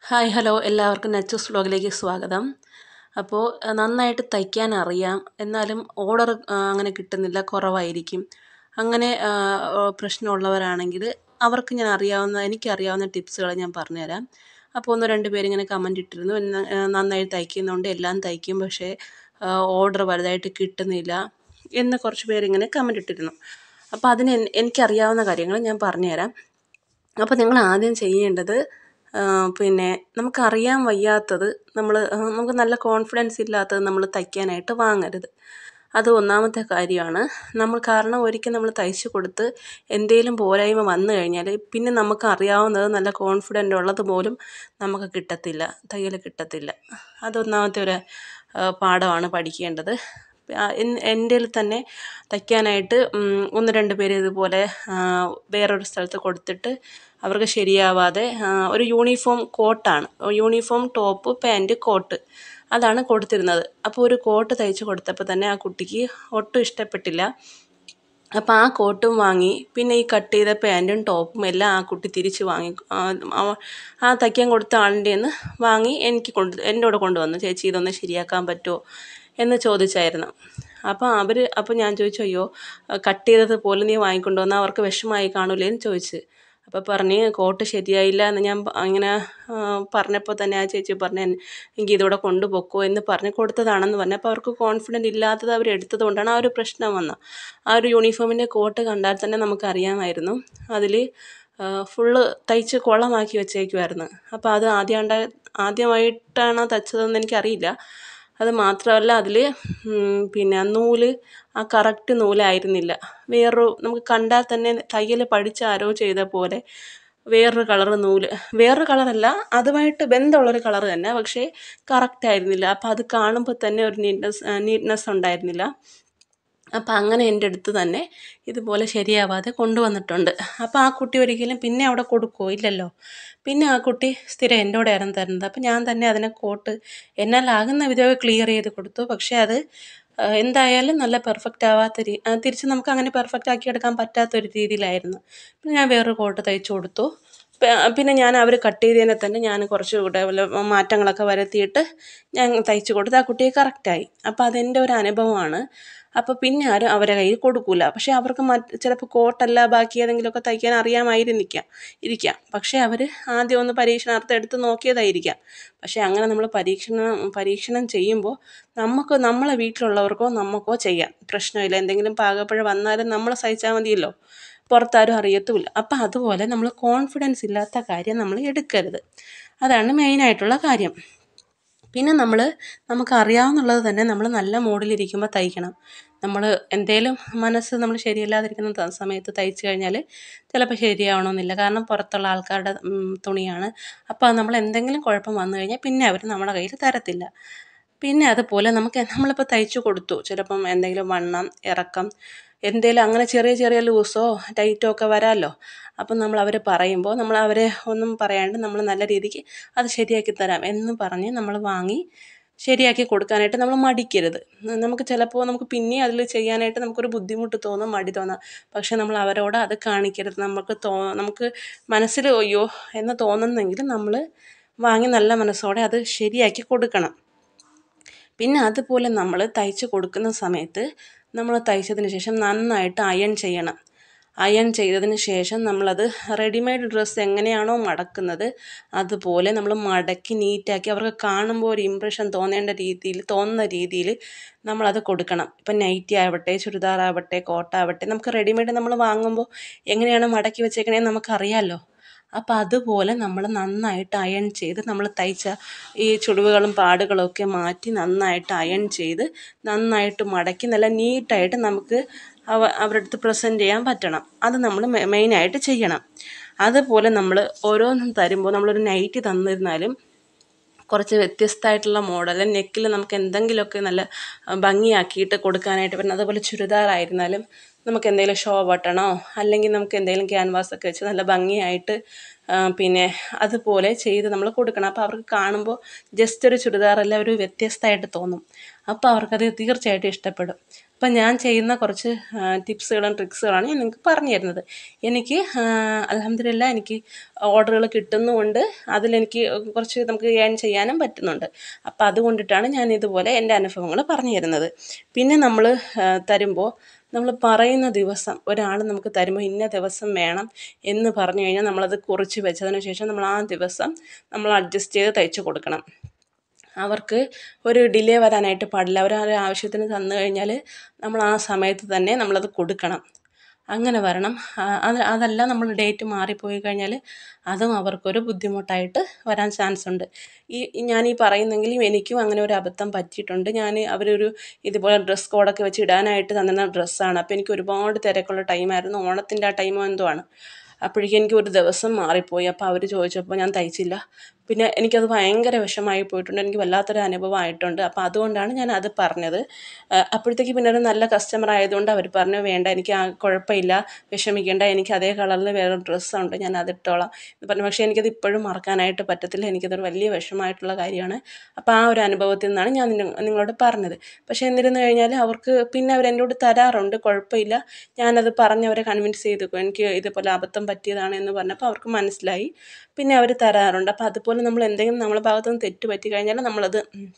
Hi hello എല്ലാവർക്കും നെച്ചൂസ് വ്ലോഗിലേക്ക് സ്വാഗതം അപ്പോൾ അഹ് നന്നായിട്ട് തയ്ക്കാൻ അറിയാം എന്നാലും ഓർഡർ അങ്ങനെ കിട്ടുന്നില്ല കുറവായിരിക്കും അങ്ങനെ പ്രശ്നമുള്ളവരാണെങ്കിൽ അവർക്ക് ഞാൻ അറിയാവുന്ന എനിക്കറിയാവുന്ന ടിപ്സുകൾ ഞാൻ പറഞ്ഞുതരാം അപ്പോൾ ഒന്ന് രണ്ട് പേരിങ്ങനെ കമൻ്റ് ഇട്ടിരുന്നു "ന- ഏഹ് നന്നായി തയ്ക്കുന്നുണ്ട് എല്ലാം തയ്ക്കും പക്ഷേ ഓർഡർ വലുതായിട്ട് കിട്ടുന്നില്ല എന്ന് കുറച്ച് പേരിങ്ങനെ കമൻ്റ് ഇട്ടിരുന്നു അപ്പോൾ അതിന് എൻ- എനിക്കറിയാവുന്ന കാര്യങ്ങൾ ഞാൻ പറഞ്ഞുതരാം അപ്പോൾ നിങ്ങൾ ആദ്യം ചെയ്യേണ്ടത് ആ, പിന്നെ നമുക്കറിയാൻ വയ്യാത്തത് നമ്മൾ നമുക്ക് നല്ല കോൺഫിഡൻസ് ഇല്ലാത്തത് നമ്മൾ തയ്ക്കാനായിട്ട് വാങ്ങരുത് അത് ഒന്നാമത്തെ കാര്യമാണ് നമ്മൾ കാരണം ഒരിക്കൽ നമ്മൾ തയ്ച്ചു കൊടുത്ത് എന്തെങ്കിലും പോരായ്മ വന്നു കഴിഞ്ഞാൽ പിന്നെ നമുക്ക് അറിയാവുന്നത് നല്ല കോൺഫിഡൻ്റ് ഉള്ളത് പോലും നമുക്ക് കിട്ടത്തില്ല തയ്യൽ കിട്ടത്തില്ല അതൊന്നാമത്തെ ഒരു ആ, പാഠമാണ് പഠിക്കേണ്ടത് എൻ്റെ തന്നെ തയ്ക്കാനായിട്ട് ഉം, ഒന്ന് രണ്ട് പേര് ഇതുപോലെ ആ, വേറൊരു സ്ഥലത്ത് കൊടുത്തിട്ട് അവർക്ക് ശരിയാവാതെ ആ, ഒരു യൂണിഫോം കോട്ടാണ് യൂണിഫോം ടോപ്പ് പാൻറ്റ് കോട്ട് അതാണ് കൊടുത്തിരുന്നത് അപ്പോൾ ഒരു കോട്ട് തയ്ച്ച് കൊടുത്തപ്പോൾ തന്നെ ആ കുട്ടിക്ക് ഒട്ടും ഇഷ്ടപ്പെട്ടില്ല അപ്പോൾ ആ കോട്ടും വാങ്ങി പിന്നെ ഈ കട്ട് ചെയ്ത പാൻറ്റും ടോപ്പും എല്ലാം ആ കുട്ടി തിരിച്ച് വാങ്ങി ആ, അവ- ആ തയ്ക്കാൻ കൊടുത്ത ആളിൻ്റെ നിന്ന് വാങ്ങി എനിക്ക് കൊണ്ട് എൻ്റെ കൂടെ കൊണ്ടുവന്നു ചേച്ചി ഇതൊന്ന് ശരിയാക്കാൻ പറ്റുമോ എന്ന് ചോദിച്ചായിരുന്നു അപ്പോൾ അവർ അപ്പോൾ ഞാൻ ചോദിച്ചു അയ്യോ കട്ട് ചെയ്തത് പോലെ നീ വാങ്ങിക്കൊണ്ട് വന്നാൽ അവർക്ക് വിഷമായി കാണൂലേ എന്ന് ചോദിച്ച് അപ്പോൾ പറഞ്ഞ് കോട്ട് ശരിയായില്ല എന്ന് ഞാൻ പ- ഇങ്ങനെ ആ, പറഞ്ഞപ്പോൾ തന്നെ ആ ചേച്ചി പറഞ്ഞു "എൻ- എങ്കിൽ ഇതോടെ കൊണ്ടുപോക്കോ എന്ന് പറഞ്ഞ് കൊടുത്തതാണെന്ന് പറഞ്ഞു അപ്പോൾ അവർക്ക് കോൺഫിഡൻറ്റ് ഇല്ലാത്തത് അവർ എടുത്തത് കൊണ്ടാണ് ആ ഒരു പ്രശ്നം വന്നത് ആ ഒരു യൂണിഫോമിൻ്റെ കോട്ട് കണ്ടാൽ തന്നെ നമുക്കറിയാമായിരുന്നു അതിൽ ഫുള്ള് തയ്ച്ച് കുളമാക്കി വെച്ചേക്കുമായിരുന്നു അപ്പോൾ അത് ആദ്യമാണ്ട ആദ്യമായിട്ടാണോ തയ്ച്ചതെന്ന് എനിക്കറിയില്ല അത് മാത്രമല്ല അതിൽ പിന്നെ നൂല് ആ കറക്റ്റ് നൂലായിരുന്നില്ല വേറൊരു നമുക്ക് കണ്ടാൽ തന്നെ തയ്യൽ പഠിച്ച ആരോ ചെയ്ത പോലെ വേറൊരു കളറ് നൂല് വേറൊരു കളറല്ല അതുമായിട്ട് ബന്ധമുള്ളൊരു കളറ് തന്നെ പക്ഷേ കറക്റ്റ് ആയിരുന്നില്ല അപ്പോൾ അത് കാണുമ്പോൾ തന്നെ ഒരു നീറ്റ്നെസ് നീറ്റ്നെസ് ഉണ്ടായിരുന്നില്ല അപ്പം അങ്ങനെ എൻ്റെ അടുത്ത് തന്നെ ഇതുപോലെ ശരിയാവാതെ കൊണ്ടുവന്നിട്ടുണ്ട് അപ്പോൾ ആ കുട്ടി ഒരിക്കലും പിന്നെ അവിടെ കൊടുക്കുമോ ഇല്ലല്ലോ പിന്നെ ആ കുട്ടി സ്ഥിരം എൻ്റെ കൂടെ ആയിരുന്നു തരുന്നത് അപ്പം ഞാൻ തന്നെ അതിനെ കോട്ട് എന്നാലാകുന്ന വിധമൊക്കെ ക്ലിയർ ചെയ്ത് കൊടുത്തു പക്ഷേ അത് ആ, എന്തായാലും നല്ല പെർഫെക്റ്റ് ആവാത്ത രീ ആ, തിരിച്ച് നമുക്ക് അങ്ങനെ പെർഫെക്റ്റ് ആക്കി എടുക്കാൻ പറ്റാത്തൊരു രീതിയിലായിരുന്നു പിന്നെ ഞാൻ വേറൊരു കോട്ട് തയ്ച്ചു കൊടുത്തു പ- പിന്നെ ഞാൻ അവർ കട്ട് ചെയ്തതിനെ തന്നെ ഞാൻ കുറച്ച് കൂടെ വല്ല മാറ്റങ്ങളൊക്കെ വരുത്തിയിട്ട് ഞാൻ തയ്ച്ചു കൊടുത്ത് ആ കുട്ടിയെ കറക്റ്റായി അപ്പോൾ അതെൻ്റെ ഒരു അനുഭവമാണ് അപ്പോൾ പിന്നെ ആരും അവരെ കയ്യിൽ കൊടുക്കൂല പക്ഷേ അവർക്ക് മറ്റ് ചിലപ്പോൾ കോട്ടല്ല ബാക്കി ഏതെങ്കിലുമൊക്കെ തയ്ക്കാൻ അറിയാമായിരുന്നിരിക്കാം ഇരിക്കാം പക്ഷേ അവർ ആദ്യം ഒന്ന് പരീക്ഷണാർത്ഥം എടുത്ത് നോക്കിയതായിരിക്കാം പക്ഷേ അങ്ങനെ നമ്മൾ പരീക്ഷണം പരീക്ഷണം ചെയ്യുമ്പോൾ നമുക്ക് നമ്മളെ വീട്ടിലുള്ളവർക്കോ നമുക്കോ ചെയ്യാം പ്രശ്നമില്ല എന്തെങ്കിലും പാകപ്പഴ വന്നാലും നമ്മൾ സഹിച്ചാൽ മതിയല്ലോ പുറത്താരും അറിയത്തുമില്ല അപ്പം അതുപോലെ നമ്മൾ കോൺഫിഡൻസ് ഇല്ലാത്ത കാര്യം നമ്മൾ എടുക്കരുത് അതാണ് മെയിനായിട്ടുള്ള കാര്യം പിന്നെ നമ്മൾ നമുക്ക് അറിയാവുന്നുള്ളത് തന്നെ നമ്മൾ നല്ല മൂഡിലിരിക്കുമ്പോൾ തയ്ക്കണം നമ്മൾ എന്തേലും മനസ്സ് നമ്മൾ ശരിയല്ലാതിരിക്കുന്ന ത- സമയത്ത് തയ്ച്ചു കഴിഞ്ഞാൽ ചിലപ്പോൾ ശരിയാവണമെന്നില്ല കാരണം പുറത്തുള്ള ആൾക്കാരുടെ ഉം, തുണിയാണ് അപ്പോൾ നമ്മൾ എന്തെങ്കിലും കുഴപ്പം വന്നു കഴിഞ്ഞാൽ പിന്നെ അവർ നമ്മുടെ കയ്യിൽ തരത്തില്ല പിന്നെ അതുപോലെ നമുക്ക് നമ്മളിപ്പോൾ തയ്ച്ചു കൊടുത്തു ചിലപ്പം എന്തെങ്കിലും വണ്ണം ഇറക്കം എന്തെങ്കിലും അങ്ങനെ ചെറിയ ചെറിയ ലൂസോ ടൈറ്റോ ഒക്കെ വരാമല്ലോ അപ്പം നമ്മൾ അവർ പറയുമ്പോൾ നമ്മൾ അവരെ ഒന്നും പറയാണ്ട് നമ്മൾ നല്ല രീതിക്ക് അത് ശരിയാക്കി തരാം എന്ന് പറഞ്ഞ് നമ്മൾ വാങ്ങി ശരിയാക്കി കൊടുക്കാനായിട്ട് നമ്മൾ മടിക്കരുത് നമുക്ക് ചിലപ്പോൾ നമുക്ക് പിന്നെ അതിൽ ചെയ്യാനായിട്ട് നമുക്കൊരു ബുദ്ധിമുട്ട് തോന്നും മടി തോന്നാം പക്ഷേ നമ്മൾ അവരോട് അത് കാണിക്കരുത് നമുക്ക് തോ നമുക്ക് മനസ്സിൽ അയ്യോ എന്ന് തോന്നുന്നെങ്കിൽ നമ്മൾ വാങ്ങി നല്ല മനസ്സോടെ അത് ശരിയാക്കി കൊടുക്കണം പിന്നെ അതുപോലെ നമ്മൾ തയ്ച്ച് കൊടുക്കുന്ന സമയത്ത് നമ്മൾ തയ്ച്ചതിന് ശേഷം നന്നായിട്ട് അയൺ ചെയ്യണം അയൺ ചെയ്തതിന് ശേഷം നമ്മളത് റെഡിമെയ്ഡ് ഡ്രസ്സ് എങ്ങനെയാണോ മടക്കുന്നത് അതുപോലെ നമ്മൾ മടക്കി നീറ്റാക്കി അവർക്ക് കാണുമ്പോൾ ഒരു ഇമ്പ്രഷൻ തോന്നേണ്ട രീതിയിൽ തോന്നുന്ന രീതിയിൽ നമ്മളത് കൊടുക്കണം ഇപ്പം നൈറ്റി ആവട്ടെ ചുരിദാർ ആവട്ടെ കോട്ടാവട്ടെ നമുക്ക് റെഡിമെയ്ഡ് നമ്മൾ വാങ്ങുമ്പോൾ എങ്ങനെയാണ് മടക്കി വെച്ചേക്കണേന്ന് നമുക്കറിയാമല്ലോ അപ്പോൾ അതുപോലെ നമ്മൾ നന്നായിട്ട് അയൺ ചെയ്ത് നമ്മൾ തയ്ച്ച ഈ ചുളിവുകളും പാടുകളും ഒക്കെ മാറ്റി നന്നായിട്ട് അയൺ ചെയ്ത് നന്നായിട്ട് മടക്കി നല്ല നീറ്റായിട്ട് നമുക്ക് അവ അവരുടെ അടുത്ത് പ്രസൻറ്റ് ചെയ്യാൻ പറ്റണം അത് നമ്മൾ മെയിനായിട്ട് ചെയ്യണം അതുപോലെ നമ്മൾ ഓരോന്നും തരുമ്പോൾ നമ്മളൊരു നൈറ്റി തന്നിരുന്നാലും കുറച്ച് വ്യത്യസ്തമായിട്ടുള്ള മോഡൽ നെക്കിൽ നമുക്ക് എന്തെങ്കിലുമൊക്കെ നല്ല ആ, ഭംഗിയാക്കിയിട്ട് കൊടുക്കാനായിട്ട് പറ്റും അതുപോലെ ചുരിദാറായിരുന്നാലും നമുക്ക് എന്തെങ്കിലും ഷോ ബട്ടണോ അല്ലെങ്കിൽ നമുക്ക് എന്തെങ്കിലും ക്യാൻവാസ് ഒക്കെ വെച്ച് നല്ല ഭംഗിയായിട്ട് ആ, പിന്നെ അതുപോലെ ചെയ്ത് നമ്മൾ കൊടുക്കണം അപ്പോൾ അവർക്ക് കാണുമ്പോൾ ജസ്റ്റ് ഒരു ചുരിദാറല്ല ഒരു വ്യത്യസ്തമായിട്ട് തോന്നും അപ്പോൾ അവർക്കത് തീർച്ചയായിട്ടും ഇഷ്ടപ്പെടും അപ്പം ഞാൻ ചെയ്യുന്ന കുറച്ച് ടിപ്സുകളും ട്രിക്സുകളാണ് ഞാൻ നിങ്ങൾക്ക് പറഞ്ഞു തരുന്നത് എനിക്ക് അലഹമില്ല എനിക്ക് ഓർഡറുകൾ കിട്ടുന്നുമുണ്ട് അതിലെനിക്ക് കുറച്ച് നമുക്ക് ഏൺ ചെയ്യാനും പറ്റുന്നുണ്ട് അപ്പം അതുകൊണ്ടിട്ടാണ് ഞാൻ ഇതുപോലെ എൻ്റെ അനുഭവങ്ങൾ പറഞ്ഞു തരുന്നത് പിന്നെ നമ്മൾ തരുമ്പോൾ നമ്മൾ പറയുന്ന ദിവസം ഒരാൾ നമുക്ക് തരുമ്പോൾ ഇന്ന ദിവസം വേണം എന്ന് പറഞ്ഞു കഴിഞ്ഞാൽ നമ്മളത് കുറിച്ച് വെച്ചതിന് ശേഷം നമ്മൾ ആ ദിവസം നമ്മൾ അഡ്ജസ്റ്റ് ചെയ്ത് തയ്ച്ച് കൊടുക്കണം അവർക്ക് ഒരു ഡിലേ വരാനായിട്ട് പാടില്ല അവർ ആ ഒരു ആവശ്യത്തിന് തന്നു കഴിഞ്ഞാൽ നമ്മൾ ആ സമയത്ത് തന്നെ നമ്മളത് കൊടുക്കണം അങ്ങനെ വരണം അത് അതല്ല നമ്മൾ ഡേറ്റ് മാറിപ്പോയി കഴിഞ്ഞാൽ അതും അവർക്കൊരു ബുദ്ധിമുട്ടായിട്ട് വരാൻ ചാൻസ് ഉണ്ട് ഈ ഞാൻ ഈ പറയുന്നെങ്കിലും എനിക്കും അങ്ങനെ ഒരു അബദ്ധം പറ്റിയിട്ടുണ്ട് ഞാൻ അവരൊരു ഇതുപോലെ ഡ്രസ് കോഡൊക്കെ വെച്ച് ഇടാനായിട്ട് തന്നിരുന്ന ഡ്രസ്സാണ് അപ്പോൾ എനിക്ക് ഒരുപാട് തിരക്കുള്ള ടൈമായിരുന്നു ഓണത്തിൻ്റെ ആ ടൈമോ എന്തോ ആണ് അപ്പോഴേക്കും എനിക്ക് ഒരു ദിവസം മാറിപ്പോയി അപ്പോൾ അവർ ചോദിച്ചപ്പോൾ ഞാൻ തയ്ച്ചില്ല പിന്നെ എനിക്കത് ഭയങ്കര വിഷമായി പോയിട്ടുണ്ട് എനിക്ക് വല്ലാത്തൊരു അനുഭവമായിട്ടുണ്ട് അപ്പോൾ അതുകൊണ്ടാണ് ഞാൻ അത് പറഞ്ഞത് അപ്പോഴത്തേക്ക് പിന്നെ ഒരു നല്ല കസ്റ്റമർ ആയതുകൊണ്ട് അവർ പറഞ്ഞു വേണ്ട എനിക്ക് ആ കുഴപ്പമില്ല വിഷമിക്കേണ്ട എനിക്ക് അതേ കളറിൽ വേറെ ഡ്രസ്സുണ്ട് ഞാൻ അതിട്ടോളാം എന്ന് പറഞ്ഞു പക്ഷേ എനിക്കത് ഇപ്പോഴും മറക്കാനായിട്ട് പറ്റത്തില്ല എനിക്കതൊരു വലിയ വിഷമമായിട്ടുള്ള കാര്യമാണ് അപ്പോൾ ആ ഒരു അനുഭവത്തിൽ നിന്നാണ് ഞാൻ നിങ്ങളോട് പറഞ്ഞത് പക്ഷേ എന്നിരുന്നു കഴിഞ്ഞാൽ അവർക്ക് പിന്നെ അവർ എന്നോട് തരാറുണ്ട് കുഴപ്പമില്ല ഞാനത് പറഞ്ഞ് അവരെ കൺവിൻസ് ചെയ്തു എനിക്ക് ഇതുപോലെ അബദ്ധം പറ്റിയതാണ് എന്ന് പറഞ്ഞപ്പോൾ അവർക്ക് മനസ്സിലായി പിന്നെ അവർ തരാറുണ്ട് അപ്പോൾ അതുപോലെ നമ്മൾ എന്തെങ്കിലും നമ്മളെ ഭാഗത്തുനിന്ന് തെറ്റ് പറ്റി കഴിഞ്ഞാൽ നമ്മളത്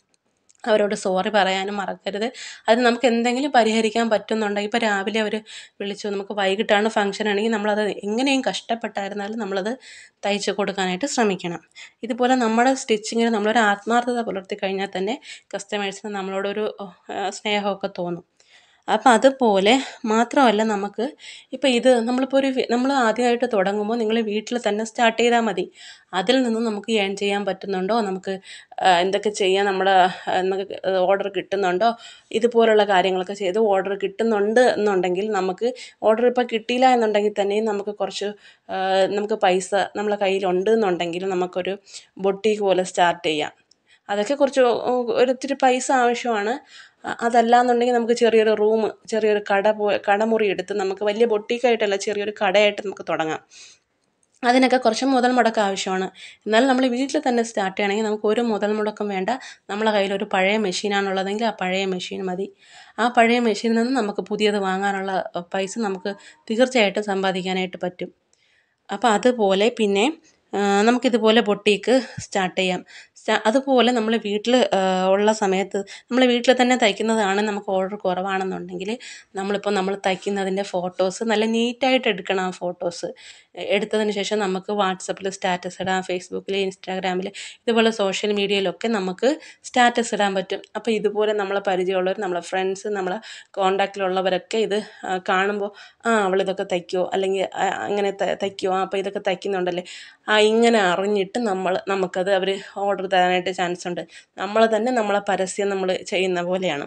അവരോട് സോറി പറയാനും മറക്കരുത് അത് നമുക്ക് എന്തെങ്കിലും പരിഹരിക്കാൻ പറ്റുന്നുണ്ടെങ്കിൽ ഇപ്പോൾ രാവിലെ അവർ വിളിച്ചു നമുക്ക് വൈകിട്ടാണ് ഫംഗ്ഷൻ ആണെങ്കിൽ നമ്മളത് എങ്ങനെയും കഷ്ടപ്പെട്ടായിരുന്നാലും നമ്മളത് തയ്ച്ച് കൊടുക്കാനായിട്ട് ശ്രമിക്കണം ഇതുപോലെ നമ്മുടെ സ്റ്റിച്ചിങ്ങിന് നമ്മളൊരു ആത്മാർത്ഥത പുലർത്തി കഴിഞ്ഞാൽ തന്നെ കസ്റ്റമേഴ്സിന് നമ്മളോടൊരു സ്നേഹമൊക്കെ തോന്നും അപ്പം അതുപോലെ മാത്രമല്ല നമുക്ക് ഇപ്പം ഇത് നമ്മളിപ്പോൾ ഒരു നമ്മൾ ആദ്യമായിട്ട് തുടങ്ങുമ്പോൾ നിങ്ങൾ വീട്ടിൽ തന്നെ സ്റ്റാർട്ട് ചെയ്താൽ മതി അതിൽ നിന്ന് നമുക്ക് ഏൺ ചെയ്യാൻ പറ്റുന്നുണ്ടോ നമുക്ക് എന്തൊക്കെ ചെയ്യാൻ നമ്മുടെ നമുക്ക് ഓർഡർ കിട്ടുന്നുണ്ടോ ഇതുപോലുള്ള കാര്യങ്ങളൊക്കെ ചെയ്ത് ഓർഡർ കിട്ടുന്നുണ്ട് എന്നുണ്ടെങ്കിൽ നമുക്ക് ഓർഡർ ഇപ്പോൾ കിട്ടിയില്ല എന്നുണ്ടെങ്കിൽ തന്നെയും നമുക്ക് കുറച്ച് നമുക്ക് പൈസ നമ്മളെ കയ്യിലുണ്ട് എന്നുണ്ടെങ്കിൽ നമുക്കൊരു ബൊട്ടീക്ക് പോലെ സ്റ്റാർട്ട് ചെയ്യാം അതൊക്കെ കുറച്ച് ഒരിത്തിരി പൈസ ആവശ്യമാണ് അതല്ല എന്നുണ്ടെങ്കിൽ നമുക്ക് ചെറിയൊരു റൂം ചെറിയൊരു കട പോ കടമുറി എടുത്ത് നമുക്ക് വലിയ ബൊട്ടീക്കായിട്ടല്ല ചെറിയൊരു കടയായിട്ട് നമുക്ക് തുടങ്ങാം അതിനൊക്കെ കുറച്ച് മുതൽ മുടക്ക് ആവശ്യമാണ് എന്നാലും നമ്മൾ വീട്ടിൽ തന്നെ സ്റ്റാർട്ട് ചെയ്യണമെങ്കിൽ നമുക്ക് ഒരു മുതൽ മുടക്കം വേണ്ട നമ്മളെ കയ്യിൽ ഒരു പഴയ മെഷീനാണുള്ളതെങ്കിൽ ആ പഴയ മെഷീൻ മതി ആ പഴയ മെഷീനിൽ നിന്ന് നമുക്ക് പുതിയത് വാങ്ങാനുള്ള പൈസ നമുക്ക് തീർച്ചയായിട്ടും സമ്പാദിക്കാനായിട്ട് പറ്റും അപ്പോൾ അതുപോലെ പിന്നെ നമുക്കിതുപോലെ ബൊട്ടീക്ക് സ്റ്റാർട്ട് ചെയ്യാം അതുപോലെ നമ്മൾ വീട്ടിൽ ഉള്ള സമയത്ത് നമ്മൾ വീട്ടിൽ തന്നെ തയ്ക്കുന്നതാണ് നമുക്ക് ഓർഡർ കുറവാണെന്നുണ്ടെങ്കിൽ നമ്മളിപ്പോൾ നമ്മൾ തയ്ക്കുന്നതിൻ്റെ ഫോട്ടോസ് നല്ല നീറ്റായിട്ട് എടുക്കണം ആ ഫോട്ടോസ് എടുത്തതിന് ശേഷം നമുക്ക് വാട്സപ്പിൽ സ്റ്റാറ്റസ് ഇടാം ഫേസ്ബുക്കിൽ ഇൻസ്റ്റാഗ്രാമിൽ ഇതുപോലെ സോഷ്യൽ മീഡിയയിലൊക്കെ നമുക്ക് സ്റ്റാറ്റസ് ഇടാൻ പറ്റും അപ്പോൾ ഇതുപോലെ നമ്മളെ പരിചയമുള്ളവർ നമ്മളെ ഫ്രണ്ട്സ് നമ്മളെ കോണ്ടാക്റ്റിലുള്ളവരൊക്കെ ഇത് കാണുമ്പോൾ ആ അവളിതൊക്കെ തയ്ക്കുമോ അല്ലെങ്കിൽ അങ്ങനെ തയ്ക്കുമോ അപ്പോൾ ഇതൊക്കെ തയ്ക്കുന്നുണ്ടല്ലേ ആ ഇങ്ങനെ അറിഞ്ഞിട്ട് നമ്മൾ നമുക്കത് അവർ ഓർഡർ തരാനായിട്ട് ചാൻസ് ഉണ്ട് നമ്മൾ തന്നെ നമ്മളെ പരസ്യം നമ്മൾ ചെയ്യുന്ന പോലെയാണ്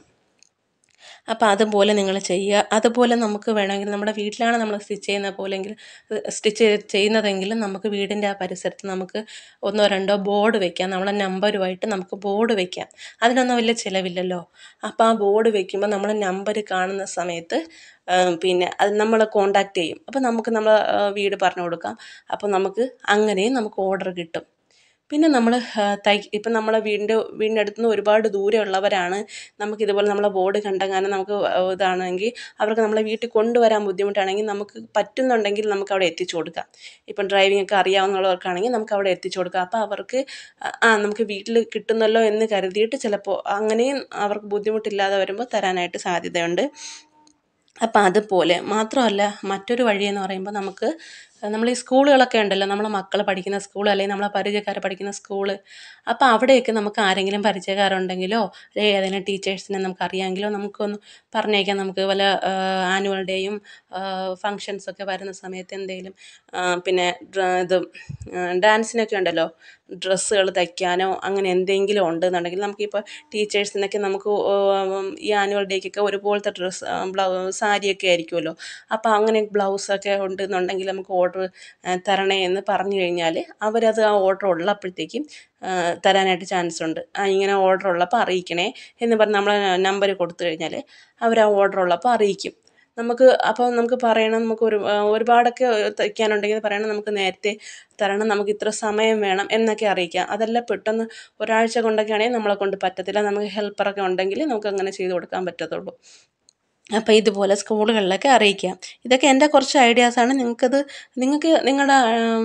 അപ്പോൾ അതുപോലെ നിങ്ങൾ ചെയ്യുക അതുപോലെ നമുക്ക് വേണമെങ്കിൽ നമ്മുടെ വീട്ടിലാണ് നമ്മൾ സ്റ്റിച്ച് ചെയ്യുന്ന പോലെങ്കിൽ സ്റ്റിച്ച് ചെയ്യുന്നതെങ്കിൽ നമുക്ക് വീടിൻ്റെ ആ പരിസരത്ത് നമുക്ക് ഒന്നോ രണ്ടോ ബോർഡ് വെക്കാം നമ്മളെ നമ്പറുമായിട്ട് നമുക്ക് ബോർഡ് വെക്കാം അതിനൊന്നും വലിയ ചിലവില്ലല്ലോ അപ്പോൾ ആ ബോർഡ് വെക്കുമ്പോൾ നമ്മൾ നമ്പർ കാണുന്ന സമയത്ത് പിന്നെ അത് നമ്മൾ കോണ്ടാക്ട് ചെയ്യും അപ്പോൾ നമുക്ക് നമ്മൾ വീട് പറഞ്ഞു കൊടുക്കാം അപ്പോൾ നമുക്ക് അങ്ങനെയും നമുക്ക് ഓർഡർ കിട്ടും പിന്നെ നമ്മൾ തൈ ഇപ്പം നമ്മളെ വീടിൻ്റെ വീടിൻ്റെ അടുത്ത് നിന്ന് ഒരുപാട് ദൂരെ ഉള്ളവരാണ് നമുക്ക് ഇതുപോലെ നമ്മളെ ബോർഡ് കണ്ടെങ്ങാനും നമുക്ക് ഇതാണെങ്കിൽ അവർക്ക് നമ്മളെ വീട്ടിൽ കൊണ്ടുവരാൻ ബുദ്ധിമുട്ടാണെങ്കിൽ നമുക്ക് പറ്റുന്നുണ്ടെങ്കിൽ നമുക്ക് അവിടെ എത്തിച്ചു കൊടുക്കാം ഇപ്പം ഡ്രൈവിംഗ് ഒക്കെ അറിയാവുന്നവർക്കാണെങ്കിൽ നമുക്ക് അവിടെ എത്തിച്ചു കൊടുക്കാം അപ്പോൾ അവർക്ക് ആ നമുക്ക് വീട്ടിൽ കിട്ടുന്നല്ലോ എന്ന് കരുതിയിട്ട് ചിലപ്പോൾ അങ്ങനെയും അവർക്ക് ബുദ്ധിമുട്ടില്ലാതെ വരുമ്പോൾ തരാനായിട്ട് സാധ്യതയുണ്ട് അപ്പം അതുപോലെ മാത്രമല്ല മറ്റൊരു വഴിയെന്ന് പറയുമ്പോൾ നമുക്ക് നമ്മൾ ഈ സ്കൂളുകളൊക്കെ ഉണ്ടല്ലോ നമ്മളെ മക്കൾ പഠിക്കുന്ന സ്കൂൾ അല്ലെങ്കിൽ നമ്മളെ പരിചയക്കാർ പഠിക്കുന്ന സ്കൂൾ അപ്പോൾ അവിടെയൊക്കെ നമുക്ക് ആരെങ്കിലും പരിചയക്കാരുണ്ടെങ്കിലോ അല്ലെങ്കിൽ ഏതെങ്കിലും ടീച്ചേഴ്സിനെ നമുക്ക് അറിയാമെങ്കിലോ നമുക്കൊന്ന് പറഞ്ഞേക്കാം നമുക്ക് വല്ല ആനുവൽ ഡേയും ഫങ്ഷൻസൊക്കെ വരുന്ന സമയത്ത് എന്തെങ്കിലും പിന്നെ ഇത് ഡാൻസിനൊക്കെ ഉണ്ടല്ലോ ഡ്രസ്സുകൾ തയ്ക്കാനോ അങ്ങനെ എന്തെങ്കിലും ഉണ്ടെന്നുണ്ടെങ്കിൽ നമുക്കിപ്പോൾ ടീച്ചേഴ്സിനൊക്കെ നമുക്ക് ഈ ആനുവൽ ഡേക്കൊക്കെ ഒരുപോലത്തെ ഡ്രസ്സ് ബ്ലൗ സാരിയൊക്കെ ആയിരിക്കുമല്ലോ അപ്പോൾ അങ്ങനെ ബ്ലൗസൊക്കെ ഉണ്ടെന്നുണ്ടെങ്കിൽ നമുക്ക് ഓർഡർ തരണേ എന്ന് പറഞ്ഞു കഴിഞ്ഞാൽ അവരത് ആ ഓർഡർ ഉള്ളപ്പോഴത്തേക്കും തരാനായിട്ട് ചാൻസ് ഉണ്ട് ആ ഇങ്ങനെ ഓർഡർ ഉള്ളപ്പോൾ അറിയിക്കണേ എന്ന് പറഞ്ഞ് നമ്മൾ നമ്പർ കൊടുത്തു കഴിഞ്ഞാൽ അവർ ആ ഓർഡർ ഉള്ളപ്പോൾ അറിയിക്കും നമുക്ക് അപ്പോൾ നമുക്ക് പറയണം നമുക്ക് ഒരു ഒരുപാടൊക്കെ തയ്ക്കാനുണ്ടെങ്കിൽ പറയണം നമുക്ക് നേരത്തെ തരണം നമുക്ക് ഇത്ര സമയം വേണം എന്നൊക്കെ അറിയിക്കാം അതല്ല പെട്ടെന്ന് ഒരാഴ്ച കൊണ്ടൊക്കെ ആണെങ്കിൽ നമ്മളെ കൊണ്ട് പറ്റത്തില്ല നമുക്ക് ഹെൽപ്പറൊക്കെ ഉണ്ടെങ്കിൽ നമുക്ക് അങ്ങനെ ചെയ്ത് കൊടുക്കാൻ പറ്റത്തുള്ളൂ അപ്പോൾ ഇതുപോലെ സ്കൂളുകളിലൊക്കെ അറിയിക്കാം ഇതൊക്കെ എൻ്റെ കുറച്ച് ഐഡിയാസാണ് നിങ്ങൾക്കത് നിങ്ങൾക്ക് നിങ്ങളുടെ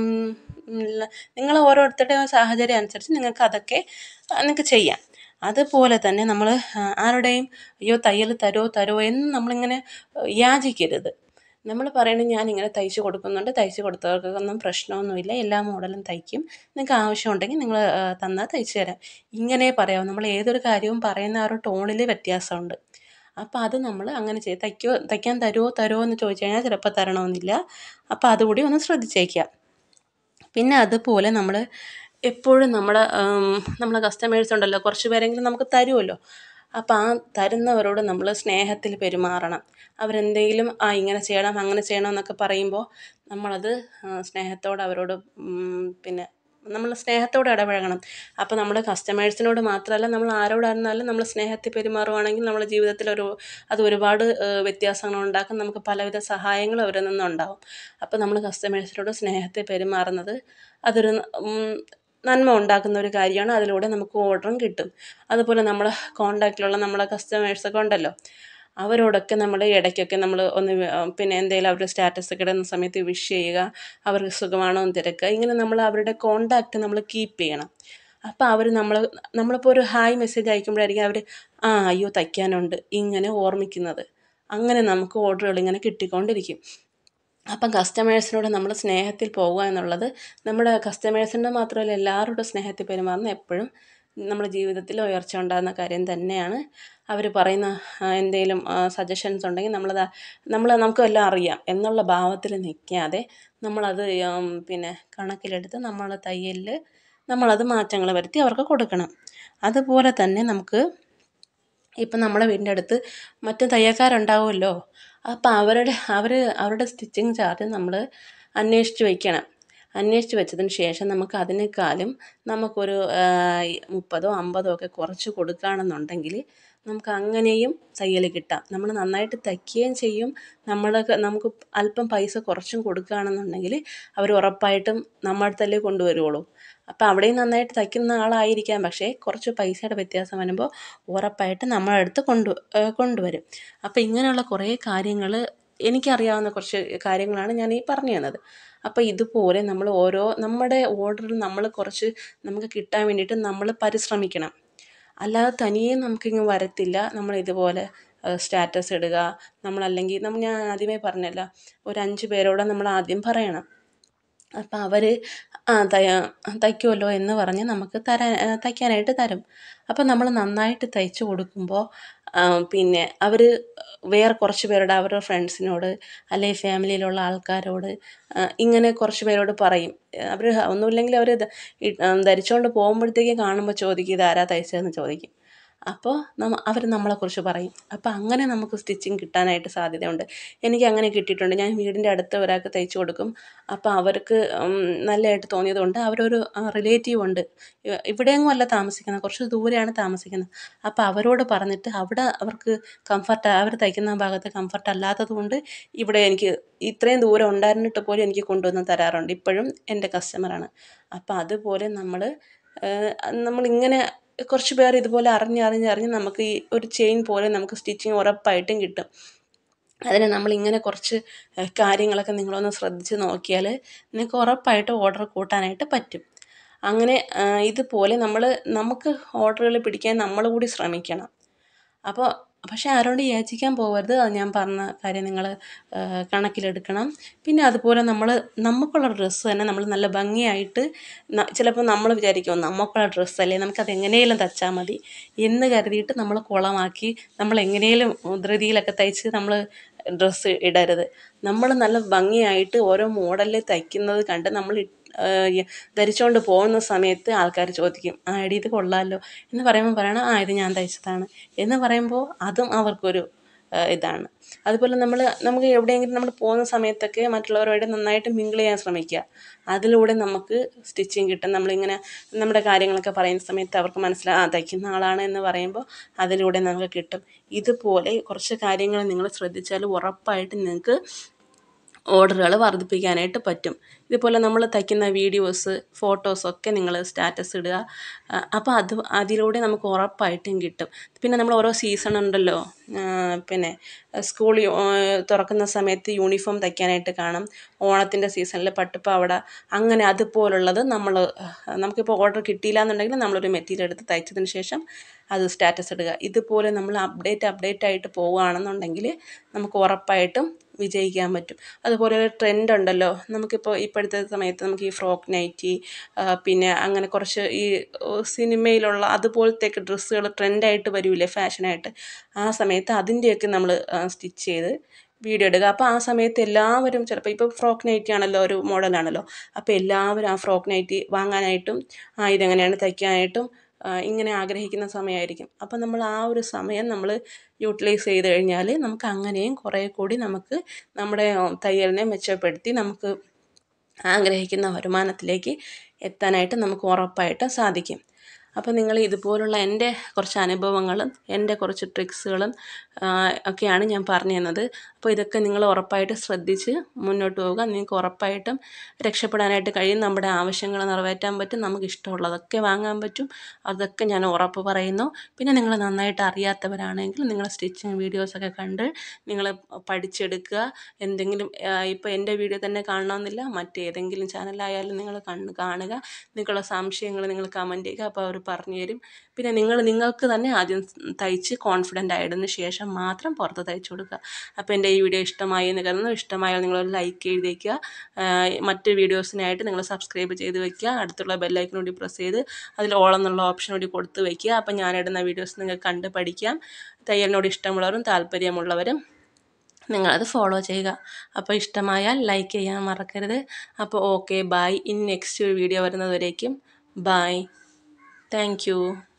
നിങ്ങൾ ഓരോരുത്തരുടെയും സാഹചര്യം അനുസരിച്ച് നിങ്ങൾക്ക് അതൊക്കെ നിങ്ങൾക്ക് ചെയ്യാം അതുപോലെ തന്നെ നമ്മൾ ആരുടെയും അയ്യോ തയ്യൽ തരുമോ തരുമോ എന്ന് നമ്മളിങ്ങനെ യാചിക്കരുത് നമ്മൾ പറയണത് ഞാനിങ്ങനെ തയ്ച്ച് കൊടുക്കുന്നുണ്ട് തയ്ച്ച് കൊടുത്തവർക്കൊന്നും പ്രശ്നമൊന്നുമില്ല എല്ലാ മോഡലും തയ്ക്കും നിങ്ങൾക്ക് ആവശ്യമുണ്ടെങ്കിൽ നിങ്ങൾ തന്നാൽ തയ്ച്ച് തരാം ഇങ്ങനെ പറയാം നമ്മൾ ഏതൊരു കാര്യവും പറയുന്ന ആ ഒരു ടോണിൽ വ്യത്യാസമുണ്ട് അപ്പോൾ അത് നമ്മൾ അങ്ങനെ ചെയ്ത് തയ്ക്കോ തയ്ക്കാൻ തരുമോ തരുമോ എന്ന് ചോദിച്ചു കഴിഞ്ഞാൽ ചിലപ്പോൾ തരണമെന്നില്ല അപ്പോൾ അതുകൂടി ഒന്ന് ശ്രദ്ധിച്ചേക്കുക പിന്നെ അതുപോലെ നമ്മൾ എപ്പോഴും നമ്മൾ നമ്മളെ കസ്റ്റമേഴ്സ് ഉണ്ടല്ലോ കുറച്ച് പേരെങ്കിലും നമുക്ക് തരുമല്ലോ അപ്പോൾ ആ തരുന്നവരോട് നമ്മൾ സ്നേഹത്തിൽ പെരുമാറണം അവരെന്തെങ്കിലും ആ ഇങ്ങനെ ചെയ്യണം അങ്ങനെ ചെയ്യണം എന്നൊക്കെ പറയുമ്പോൾ നമ്മളത് സ്നേഹത്തോടെ അവരോട് പിന്നെ നമ്മൾ സ്നേഹത്തോടെ ഇടപഴകണം അപ്പോൾ നമ്മുടെ കസ്റ്റമേഴ്സിനോട് മാത്രമല്ല നമ്മൾ ആരോടായിരുന്നാലും നമ്മൾ സ്നേഹത്തിൽ പെരുമാറുവാണെങ്കിൽ നമ്മുടെ ജീവിതത്തിലൊരു അത് ഒരുപാട് വ്യത്യാസങ്ങൾ ഉണ്ടാക്കും നമുക്ക് പലവിധ സഹായങ്ങളും അവരിൽ നിന്നുണ്ടാവും അപ്പോൾ നമ്മൾ കസ്റ്റമേഴ്സിനോട് സ്നേഹത്തിൽ പെരുമാറുന്നത് അതൊരു നന്മ ഉണ്ടാക്കുന്ന ഒരു കാര്യമാണ് അതിലൂടെ നമുക്ക് ഓർഡറും കിട്ടും അതുപോലെ നമ്മളെ കോണ്ടാക്റ്റിലുള്ള നമ്മളെ കസ്റ്റമേഴ്സൊക്കെ ഉണ്ടല്ലോ അവരോടൊക്കെ നമ്മൾ ഇടയ്ക്കൊക്കെ നമ്മൾ ഒന്ന് പിന്നെ എന്തെങ്കിലും അവരുടെ സ്റ്റാറ്റസ് ഒക്കെ ഇടുന്ന സമയത്ത് വിഷ് ചെയ്യുക അവർക്ക് സുഖമാണോ എന്ന് തിരക്കുക ഇങ്ങനെ നമ്മൾ അവരുടെ കോണ്ടാക്റ്റ് നമ്മൾ കീപ്പ് ചെയ്യണം അപ്പോൾ അവർ നമ്മൾ നമ്മളിപ്പോൾ ഒരു ഹായ് മെസ്സേജ് അയക്കുമ്പോഴായിരിക്കും അവർ ആ അയ്യോ തയ്ക്കാനുണ്ട് ഇങ്ങനെ ഓർമ്മിക്കുന്നത് അങ്ങനെ നമുക്ക് ഓർഡറുകൾ ഇങ്ങനെ കിട്ടിക്കൊണ്ടിരിക്കും അപ്പം കസ്റ്റമേഴ്സിനോട് നമ്മൾ സ്നേഹത്തിൽ പോവുക എന്നുള്ളത് നമ്മുടെ കസ്റ്റമേഴ്സിൻ്റെ മാത്രമല്ല എല്ലാവരുടെ സ്നേഹത്തിൽ പെരുമാറുന്ന എപ്പോഴും നമ്മുടെ ജീവിതത്തിൽ ഉയർച്ച ഉണ്ടാകുന്ന കാര്യം തന്നെയാണ് അവർ പറയുന്ന എന്തെങ്കിലും സജഷൻസ് ഉണ്ടെങ്കിൽ നമ്മളത് നമ്മൾ നമുക്ക് എല്ലാം അറിയാം എന്നുള്ള ഭാവത്തിൽ നിൽക്കാതെ നമ്മളത് പിന്നെ കണക്കിലെടുത്ത് നമ്മൾ തയ്യലിൽ നമ്മളത് മാറ്റങ്ങൾ വരുത്തി അവർക്ക് കൊടുക്കണം അതുപോലെ തന്നെ നമുക്ക് ഇപ്പം നമ്മുടെ വീടിൻ്റെ അടുത്ത് മറ്റു തയ്യൽക്കാരുണ്ടാവുമല്ലോ അപ്പം അവരുടെ അവർ അവരുടെ സ്റ്റിച്ചിങ് ചാർജ് നമ്മൾ അന്വേഷിച്ച് വയ്ക്കണം അന്വേഷിച്ച് വെച്ചതിന് ശേഷം നമുക്ക് അതിനേക്കാളും നമുക്കൊരു മുപ്പതോ അമ്പതോ ഒക്കെ കുറച്ച് കൊടുക്കുകയാണെന്നുണ്ടെങ്കിൽ നമുക്ക് അങ്ങനെയും തയ്യൽ കിട്ടാം നമ്മൾ നന്നായിട്ട് തയ്ക്കുകയും ചെയ്യും നമ്മൾ നമുക്ക് അല്പം പൈസ കുറച്ചും കൊടുക്കുകയാണെന്നുണ്ടെങ്കിൽ അവർ ഉറപ്പായിട്ടും നമ്മുടെ അടുത്തല്ലേ കൊണ്ടുവരുള്ളൂ അപ്പോൾ അവിടെയും നന്നായിട്ട് തയ്ക്കുന്ന ആളായിരിക്കാം പക്ഷേ കുറച്ച് പൈസയുടെ വ്യത്യാസം വരുമ്പോൾ ഉറപ്പായിട്ട് നമ്മളെ അടുത്ത് കൊണ്ടു കൊണ്ടുവരും അപ്പോൾ ഇങ്ങനെയുള്ള കുറേ കാര്യങ്ങൾ എനിക്കറിയാവുന്ന കുറച്ച് കാര്യങ്ങളാണ് ഞാൻ ഈ പറഞ്ഞു തന്നത് അപ്പോൾ ഇതുപോലെ നമ്മൾ ഓരോ നമ്മുടെ ഓർഡറിൽ നമ്മൾ കുറച്ച് നമുക്ക് കിട്ടാൻ വേണ്ടിയിട്ട് നമ്മൾ പരിശ്രമിക്കണം അല്ലാതെ തനിയെ നമുക്കിങ്ങ് വരത്തില്ല നമ്മൾ ഇതുപോലെ സ്റ്റാറ്റസ് ഇടുക നമ്മളല്ലെങ്കിൽ നമ്മൾ ഞാൻ ആദ്യമേ പറഞ്ഞല്ലോ ഒരു അഞ്ച് പേരോട് നമ്മൾ ആദ്യം പറയണം അപ്പം അവർ ആ തയ്യ തയ്ക്കുമല്ലോ എന്ന് പറഞ്ഞ് നമുക്ക് തരാൻ തയ്ക്കാനായിട്ട് തരും അപ്പം നമ്മൾ നന്നായിട്ട് തയ്ച്ച് കൊടുക്കുമ്പോൾ പിന്നെ അവർ വേറെ കുറച്ച് പേരോട് അവരുടെ ഫ്രണ്ട്സിനോട് അല്ലെങ്കിൽ ഫാമിലിയിലുള്ള ആൾക്കാരോട് ഇങ്ങനെ കുറച്ച് പേരോട് പറയും അവർ ഒന്നുമില്ലെങ്കിൽ അവർ ധരിച്ചുകൊണ്ട് പോകുമ്പോഴത്തേക്കും കാണുമ്പോൾ ചോദിക്കും ഇതാരാ തയ്ച്ചതെന്ന് ചോദിക്കും അപ്പോൾ നമ്മ അവർ നമ്മളെക്കുറിച്ച് പറയും അപ്പോൾ അങ്ങനെ നമുക്ക് സ്റ്റിച്ചിങ് കിട്ടാനായിട്ട് സാധ്യതയുണ്ട് എനിക്ക് അങ്ങനെ കിട്ടിയിട്ടുണ്ട് ഞാൻ വീടിൻ്റെ അടുത്ത് ഒരാൾക്ക് തയ്ച്ചു കൊടുക്കും അപ്പോൾ അവർക്ക് നല്ലതായിട്ട് തോന്നിയതുകൊണ്ട് അവരൊരു റിലേറ്റീവ് ഉണ്ട് ഇവിടെയെങ്ങും അല്ല താമസിക്കുന്നത് കുറച്ച് ദൂരെയാണ് താമസിക്കുന്നത് അപ്പോൾ അവരോട് പറഞ്ഞിട്ട് അവിടെ അവർക്ക് കംഫർട്ട് അവർ തയ്ക്കുന്ന ഭാഗത്ത് കംഫർട്ട് അല്ലാത്തത് കൊണ്ട് ഇവിടെ എനിക്ക് ഇത്രയും ദൂരം ഉണ്ടായിരുന്നിട്ട് പോലും എനിക്ക് കൊണ്ടുവന്ന് തരാറുണ്ട് ഇപ്പോഴും എൻ്റെ കസ്റ്റമറാണ് അപ്പോൾ അതുപോലെ നമ്മൾ നമ്മളിങ്ങനെ കുറച്ച് പേർ ഇതുപോലെ അറിഞ്ഞ് അറിഞ്ഞ് അറിഞ്ഞ് നമുക്ക് ഈ ഒരു ചെയിൻ പോലെ നമുക്ക് സ്റ്റിച്ചിങ് ഉറപ്പായിട്ടും കിട്ടും അതിന് നമ്മളിങ്ങനെ കുറച്ച് കാര്യങ്ങളൊക്കെ നിങ്ങളൊന്ന് ശ്രദ്ധിച്ച് നോക്കിയാൽ നിങ്ങൾക്ക് ഉറപ്പായിട്ടും ഓർഡർ കൂട്ടാനായിട്ട് പറ്റും അങ്ങനെ ഇതുപോലെ നമ്മൾ നമുക്ക് ഓർഡറുകൾ പിടിക്കാൻ നമ്മൾ കൂടി ശ്രമിക്കണം അപ്പോൾ പക്ഷേ ആരോട് യാചിക്കാൻ പോകരുത് അത് ഞാൻ പറഞ്ഞ കാര്യം നിങ്ങൾ കണക്കിലെടുക്കണം പിന്നെ അതുപോലെ നമ്മൾ നമുക്കുള്ള ഡ്രസ്സ് തന്നെ നമ്മൾ നല്ല ഭംഗിയായിട്ട് ചിലപ്പോൾ നമ്മൾ വിചാരിക്കും നമുക്കുള്ള ഡ്രസ്സല്ലേ നമുക്കത് എങ്ങനെയെങ്കിലും തയ്ച്ചാൽ മതി എന്ന് കരുതിയിട്ട് നമ്മൾ കുളമാക്കി നമ്മൾ എങ്ങനെയെങ്കിലും ധൃതിയിലൊക്കെ തയ്ച്ച് നമ്മൾ ഡ്രസ്സ് ഇടരുത് നമ്മൾ നല്ല ഭംഗിയായിട്ട് ഓരോ മോഡലിൽ തയ്ക്കുന്നത് കണ്ട് നമ്മൾ ധരിച്ചുകൊണ്ട് പോകുന്ന സമയത്ത് ആൾക്കാർ ചോദിക്കും ആ എടി ഇത് കൊള്ളാമല്ലോ എന്ന് പറയുമ്പോൾ പറയണം ആ ഇത് ഞാൻ തയ്ച്ചതാണ് എന്ന് പറയുമ്പോൾ അതും അവർക്കൊരു ഇതാണ് അതുപോലെ നമ്മൾ നമുക്ക് എവിടെയെങ്കിലും നമ്മൾ പോകുന്ന സമയത്തൊക്കെ മറ്റുള്ളവരുമായിട്ട് നന്നായിട്ട് മിങ്കിൾ ചെയ്യാൻ ശ്രമിക്കുക അതിലൂടെ നമുക്ക് സ്റ്റിച്ചിങ് കിട്ടും നമ്മളിങ്ങനെ നമ്മുടെ കാര്യങ്ങളൊക്കെ പറയുന്ന സമയത്ത് അവർക്ക് മനസ്സിലാ ആ തയ്ക്കുന്ന ആളാണ് എന്ന് പറയുമ്പോൾ അതിലൂടെ നമുക്ക് കിട്ടും ഇതുപോലെ കുറച്ച് കാര്യങ്ങൾ നിങ്ങൾ ശ്രദ്ധിച്ചാൽ ഉറപ്പായിട്ട് നിങ്ങൾക്ക് ഓർഡറുകൾ വർദ്ധിപ്പിക്കാനായിട്ട് പറ്റും ഇതുപോലെ നമ്മൾ തയ്ക്കുന്ന വീഡിയോസ് ഫോട്ടോസൊക്കെ നിങ്ങൾ സ്റ്റാറ്റസ് ഇടുക അപ്പോൾ അത് അതിലൂടെ നമുക്ക് ഉറപ്പായിട്ടും കിട്ടും പിന്നെ നമ്മൾ ഓരോ സീസൺ ഉണ്ടല്ലോ പിന്നെ സ്കൂൾ തുറക്കുന്ന സമയത്ത് യൂണിഫോം തയ്ക്കാനായിട്ട് കാണും ഓണത്തിൻ്റെ സീസണിൽ പട്ടുപ്പാവട അങ്ങനെ അതുപോലുള്ളത് നമ്മൾ നമുക്കിപ്പോൾ ഓർഡർ കിട്ടിയില്ല എന്നുണ്ടെങ്കിൽ നമ്മളൊരു മെറ്റീരിയൽ എടുത്ത് തയ്ച്ചതിന് ശേഷം അത് സ്റ്റാറ്റസ് ഇടുക ഇതുപോലെ നമ്മൾ അപ്ഡേറ്റ് അപ്ഡേറ്റ് ആയിട്ട് പോവുകയാണെന്നുണ്ടെങ്കിൽ നമുക്ക് ഉറപ്പായിട്ടും വിജയിക്കാൻ പറ്റും അതുപോലെ ഒരു ട്രെൻഡ് ഉണ്ടല്ലോ നമുക്കിപ്പോൾ ഇപ്പോഴത്തെ സമയത്ത് നമുക്ക് ഈ ഫ്രോക്ക് നൈറ്റി പിന്നെ അങ്ങനെ കുറച്ച് ഈ സിനിമയിലുള്ള അതുപോലത്തെയൊക്കെ ഡ്രസ്സുകൾ ട്രെൻഡായിട്ട് വരില്ലേ ഫാഷനായിട്ട് ആ സമയത്ത് അതിൻ്റെയൊക്കെ നമ്മൾ സ്റ്റിച്ച് ചെയ്ത് വീഡിയോ എടുക്കുക അപ്പോൾ ആ സമയത്ത് എല്ലാവരും ചിലപ്പോൾ ഇപ്പോൾ ഫ്രോക്ക് നൈറ്റി ആണല്ലോ ഒരു മോഡലാണല്ലോ അപ്പോൾ എല്ലാവരും ആ ഫ്രോക്ക് നൈറ്റി വാങ്ങാനായിട്ടും ആ ഇതെങ്ങനെയാണ് തയ്ക്കാനായിട്ടും ഇങ്ങനെ ആഗ്രഹിക്കുന്ന സമയമായിരിക്കും അപ്പം നമ്മൾ ആ ഒരു സമയം നമ്മൾ യൂട്ടിലൈസ് ചെയ്ത് കഴിഞ്ഞാൽ നമുക്ക് അങ്ങനെയും കുറേ കൂടി നമുക്ക് നമ്മുടെ തയ്യലിനെ മെച്ചപ്പെടുത്തി നമുക്ക് ആഗ്രഹിക്കുന്ന വരുമാനത്തിലേക്ക് എത്താനായിട്ട് നമുക്ക് ഉറപ്പായിട്ടും സാധിക്കും അപ്പോൾ നിങ്ങൾ ഇതുപോലുള്ള എൻ്റെ കുറച്ച് അനുഭവങ്ങളും എൻ്റെ കുറച്ച് ട്രിക്സുകളും ഒക്കെയാണ് ഞാൻ പറഞ്ഞു തന്നത് അപ്പോൾ ഇതൊക്കെ നിങ്ങൾ ഉറപ്പായിട്ട് ശ്രദ്ധിച്ച് മുന്നോട്ട് പോവുക നിങ്ങൾക്ക് ഉറപ്പായിട്ടും രക്ഷപ്പെടാനായിട്ട് കഴിയും നമ്മുടെ ആവശ്യങ്ങൾ നിറവേറ്റാൻ പറ്റും നമുക്ക് ഇഷ്ടമുള്ളതൊക്കെ വാങ്ങാൻ പറ്റും അതൊക്കെ ഞാൻ ഉറപ്പ് പറയുന്നു പിന്നെ നിങ്ങൾ നന്നായിട്ട് അറിയാത്തവരാണെങ്കിൽ നിങ്ങൾ സ്റ്റിച്ചിങ് വീഡിയോസൊക്കെ കണ്ട് നിങ്ങൾ പഠിച്ചെടുക്കുക എന്തെങ്കിലും ഇപ്പോൾ എൻ്റെ വീഡിയോ തന്നെ കാണണമെന്നില്ല മറ്റേതെങ്കിലും ചാനലായാലും നിങ്ങൾ കണ്ണ് കാണുക നിങ്ങളുടെ സംശയങ്ങൾ നിങ്ങൾ കമൻറ്റ് ചെയ്യുക അപ്പോൾ അവർ പറഞ്ഞു തരും പിന്നെ നിങ്ങൾ നിങ്ങൾക്ക് തന്നെ ആദ്യം തയ്ച്ച് കോൺഫിഡൻ്റ് ആയതിനു ശേഷം മാത്രം പുറത്ത് തയ്ച്ചു കൊടുക്കുക അപ്പോൾ എൻ്റെ ഈ വീഡിയോ ഇഷ്ടമായി എന്ന് കരുതുന്നു ഇഷ്ടമായാൽ നിങ്ങൾ ലൈക്ക് ചെയ്ത് വയ്ക്കുക മറ്റ് വീഡിയോസിനായിട്ട് നിങ്ങൾ സബ്സ്ക്രൈബ് ചെയ്ത് വയ്ക്കുക അടുത്തുള്ള ബെല്ലൈക്കൻ കൂടി പ്രസ് ചെയ്ത് അതിൽ ഓൾ എന്നുള്ള ഓപ്ഷൻ കൂടി കൊടുത്ത് വയ്ക്കുക അപ്പോൾ ഞാനിടുന്ന വീഡിയോസ് നിങ്ങൾക്ക് കണ്ട് പഠിക്കാം തയ്യലിനോട് ഇഷ്ടമുള്ളവരും താല്പര്യമുള്ളവരും നിങ്ങളത് ഫോളോ ചെയ്യുക അപ്പോൾ ഇഷ്ടമായാൽ ലൈക്ക് ചെയ്യാൻ മറക്കരുത് അപ്പോൾ okay bye in next video വരുന്നതുവരേക്കും ബായ് Thank you.